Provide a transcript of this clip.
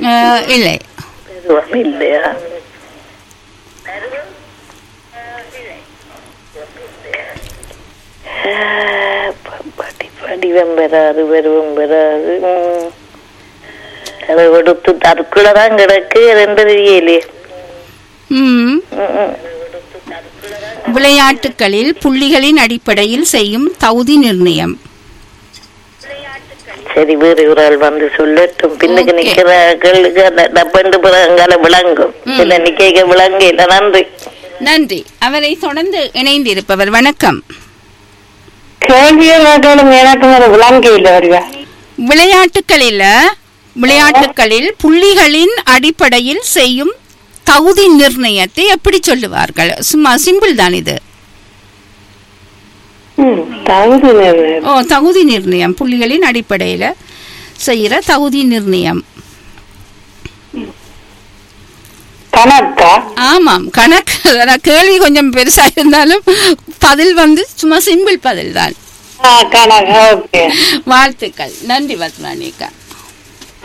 அஹ், இல்லை பருவம் இல்லையா ஆஹ், ப- படி படிவம் பெறாது பருவம் பெறாது உம். அதை கொடுத்து அதுக்குள்ளதான் கிடக்கு ரெண்டு தெரியலையே ம் உம், உம். விளையாட்டுகளில் புள்ளிகளின் அடிப்படையில் செய்யும் தகுதி நிர்ணயம் சரி வேறு ஒரு ஆள் வந்து சொல்லட்டும் பின்னுக்கு Okay. நிக்கிறவர்களுக்கு அந்த டப்பண்டு பிறங்கால விளங்கும் ம். இல்ல நிக்க விளங்க இல்ல நன்றி நன்றி அவரை தொடர்ந்து இணைந்திருப்பவர் வணக்கம் கேள்வியை கேட்டாலும் எனக்கு ஒரு விளங்க இல்லை வருவா விளையாட்டுகளில் விளையாட்டுகளில் புள்ளிகளின் அடிப்படையில் செய்யும் தகுதி நிர்ணயத்தை எப்படி சொல்லுவார்கள் சும்மா சிம்பிள் தான் இது ம் தகுதி நிர்ணயம். ஓ தகுதி நிர்ணயம் புள்ளிகளின் அடிப்படையில் செய்கிற தகுதி நிர்ணயம் கணக்கா ஆமாம் கணக்கு அதான் கேள்வி கொஞ்சம் பெருசா இருந்தாலும் பதில் வந்து சும்மா சிம்பிள் பதில் தான் ஆ கணக்கு ஓகே வாழ்த்துக்கள் நன்றி பத்மானிகா